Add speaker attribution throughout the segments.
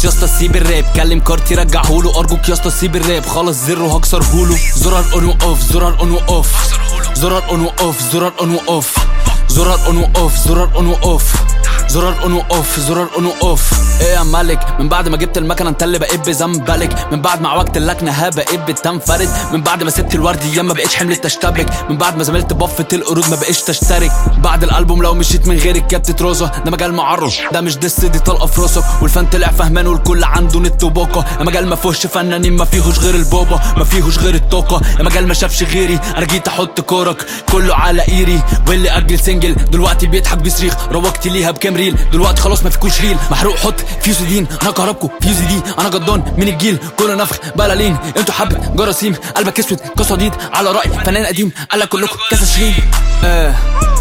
Speaker 1: خلاص يا اسطى سيب الراب كلم كارتي رجعهوله ارجوك يا اسطى سيب الراب خلاص زر وهكسرهوله زرار اون واوف زرار اون واوف زرار اون واوف زرار اون واوف زرار اون واوف زرار اون واوف زرار اون واوف زرار اون واوف ايه يا ملك من بعد ما جبت المكنه انت اللي بقيت بذنبلك من بعد ما عوجت اللكنه ها بقيت بتنفرد من بعد ما سبت الورد يا ما بقيتش حمل تشتبك من بعد ما زميلت بفة القرود ما بقيتش تشترك بعد الالبوم لو مشيت من غيرك كابت روزة ده مجال معرض ده مش دس دي طلقه في راسك والفن طلع فهمان والكل عنده نت وباقه يا مجال ما فيهوش فنانين ما فيهوش غير البابا ما فيهوش غير الطاقه يا مجال ما شافش غيري انا جيت احط كورك كله على ايري واللي اجل سنجل دلوقتي بيضحك بيصريخ روجت ليها بكام ريل دلوقتي خلاص ما فيكوش ريل محروق حط فيوز دين انا كهربكو فيوز دي انا جدان من الجيل كله نفخ بلالين انتوا حبه جراثيم قلبك اسود قصديد على راي فنان قديم قال كلكم كذا شريم آه.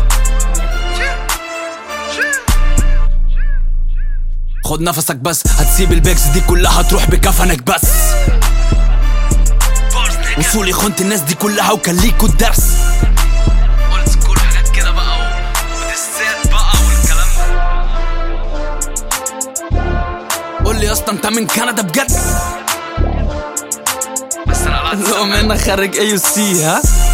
Speaker 1: خد نفسك بس هتسيب البيكس دي كلها تروح بكفنك بس وصولي خنت الناس دي كلها وكان ليكوا الدرس
Speaker 2: اولد سكول حاجات كده بقى ودسات بقى والكلام ده
Speaker 1: قول لي يا اسطى انت من كندا بجد
Speaker 2: بس انا لا
Speaker 1: لو منك خرج اي سي ها